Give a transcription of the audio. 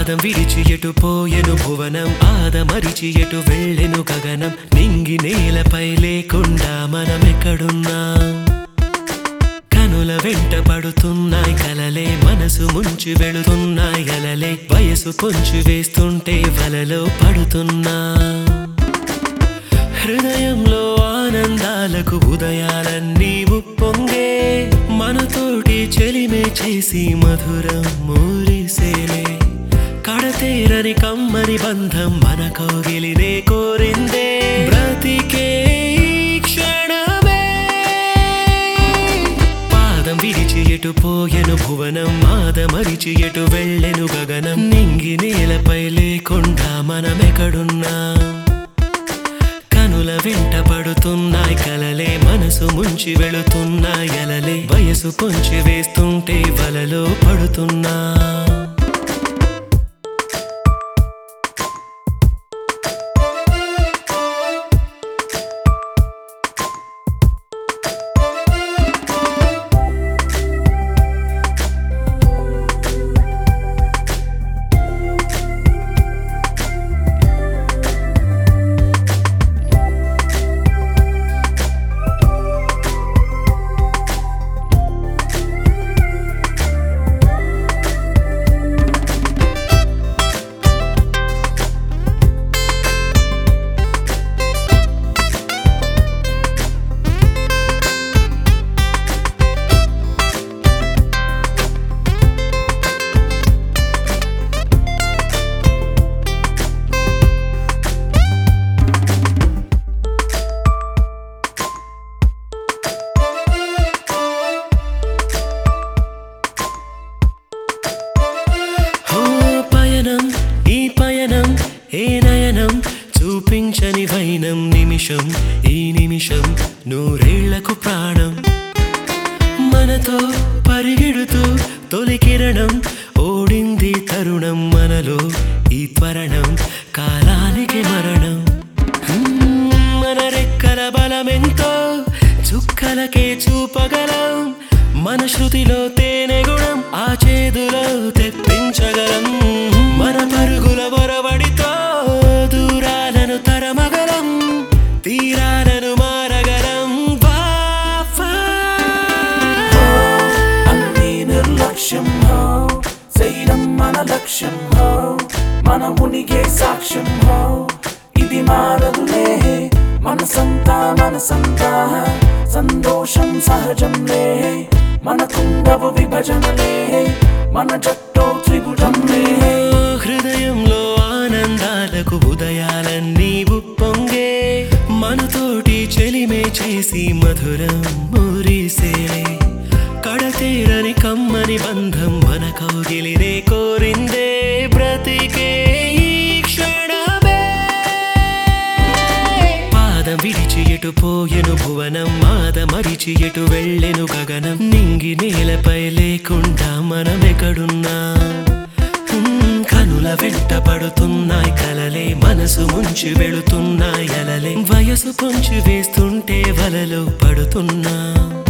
పాదం విడిచి ఎటు పోయెను భువనం ఆదమరిచి ఎటు వెళ్ళెను గగనం నింగి నేలపై లేకుండా మనమెక్కడున్నాం కనుల వెంట పడుతున్నాయి కలలే మనసు ముంచి వెళుతున్నాయి అలలే వయసు పొంచి వేస్తుంటే వలలో పడుతున్నా హృదయంలో ఆనందాలకు ఉదయాలన్నీ ఉప్పొంగే మనతోటి చెలిమే చేసి మధురం మూరిసేనే కడతేరని కమ్మని బంధం మన కౌగిలినే కోరిందే బ్రతికే ఈ క్షణమే పాదం విడిచి ఎటు పోయెను భువనం మాదమరిచి ఎటు వెళ్ళెను గగనం నింగి నేలపై లేకుండా మనమెక్కడున్నా కనుల వెంట పడుతున్నాయి కలలే మనసు ముంచి వెళుతున్నాయి అలలే వయసు పొంచి వేస్తుంటే వలలో పడుతున్నా ఓ పయనం ఈ పయనం ఏ నయనం చూపించని వైనం నిమిషం ఈ నిమిషం నూరేళ్లకు ప్రాణం మనతో పరిగెడుతూ తొలి కిరణం ఓడింది తరుణం మనలో ఈ త్వరణం కాలానికి మరణం హ్మ్, మన రెక్కల బలమెంతో చుక్కలకే చూపగలం మన శృతిలో తేనె గుణం ఆ చేదులో తెప్పించగలం మన పరుగుల వరవడితో దూరాలను తరమగలం తీరాలను మారగలం వా, వా. అన్ని నిర్లక్ష్యం హో చేయడం మన లక్ష్యం హో మన ఉనికి సాక్ష్యం హో ఇది మారదులే మనసంతా మనసంతా సంతోషం సహజంలే మనకుండవు విభజనలే మన జట్టో త్రిభుజంలే ఓ హృదయంలో ఆనందాలకు ఉదయాలన్నీ ఉప్పొంగే మనతోటి చెలిమే చేసి మధురం మురిసేనే కడతీరని కమ్మని బంధం మన కౌగిలినే కోరిందే బ్రతికే ఈ క్షణమే పాదం విడిచి ఎటు పోయెను భువనం మాదమరిచి ఎటు వెళ్ళెను గగనం నింగి నేలపై లేకుండా మనమెక్కడున్నా హ్మ్, కనుల వెంట పడుతున్నాయి కలలే మనసు ముంచి వెళుతున్నాయి అలలే వయసు పొంచి వేస్తుంటే వలలో పడుతున్నా